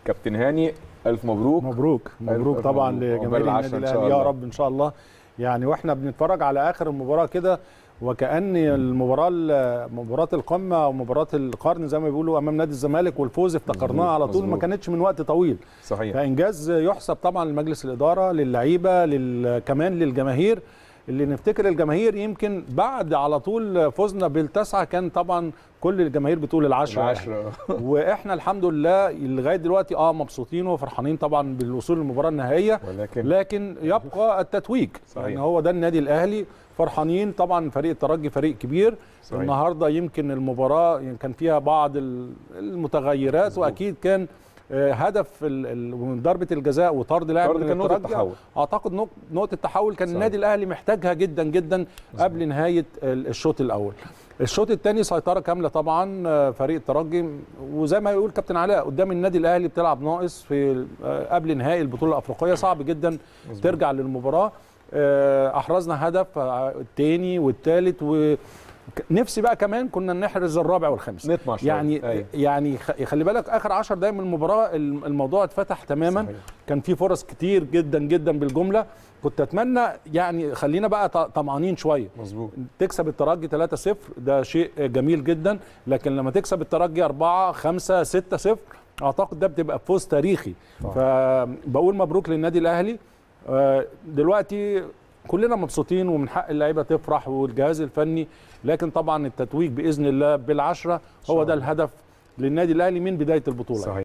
كابتن هاني الف مبروك مبروك مبروك ألف طبعا مبروك. لجماهير عقبال النادي العشرة إن شاء الاهلي يا الله. رب ان شاء الله يعني واحنا بنتفرج على اخر المباراه كده وكان المباراه مباراه القمه ومباراه القرن زي ما بيقولوا امام نادي الزمالك والفوز افتكرناها على طول ما مظبوط. كانتش من وقت طويل صحيح فانجاز يحسب طبعا لمجلس الاداره للعيبه لل... كمان للجماهير اللي نفتكر الجماهير يمكن بعد على طول فوزنا بالتسعه كان طبعا كل الجماهير بتقول العشره العشرة واحنا الحمد لله لغايه دلوقتي اه مبسوطين وفرحانين طبعا بالوصول للمباراه النهائيه ولكن لكن يبقى التتويج صحيح. يعني هو ده النادي الاهلي فرحانين طبعا فريق الترجي فريق كبير صحيح. النهارده يمكن المباراه يعني كان فيها بعض ال- المتغيرات مظبوط. واكيد كان آه، هدف ال- ال- من ضربه الجزاء وطرد لاعب طرد من كان نقطة الترجي تحول. اعتقد نق- نقطه تحول كان صحيح. النادي الاهلي محتاجها جدا جدا قبل نهايه ال- الشوط الاول الشوط الثاني سيطره كامله طبعا آه، فريق الترجي وزي ما يقول كابتن علاء قدام النادي الاهلي بتلعب ناقص في آه، قبل نهائي البطوله الافريقيه صعب جدا مظبوط. ترجع للمباراه آه، احرزنا هدف آه، الثاني والثالث ونفسي بقى كمان كنا نحرز الرابع والخامس نطمع شوية. يعني أيوة. يعني خ- خلي بالك اخر 10 دقايق من المباراه الم- الموضوع اتفتح تماما صحيح. كان في فرص كتير جدا جدا بالجمله كنت اتمنى يعني خلينا بقى ط- طمعانين شويه مظبوط تكسب الترجي 3-0 ده شيء جميل جدا لكن لما تكسب الترجي 4 5 6-0 اعتقد ده بتبقى فوز تاريخي طبعا. فبقول مبروك للنادي الاهلي آه، دلوقتي كلنا مبسوطين ومن حق اللعيبه تفرح والجهاز الفني لكن طبعا التتويج باذن الله بالعشره هو ده الهدف للنادي الاهلي من بدايه البطوله صحيح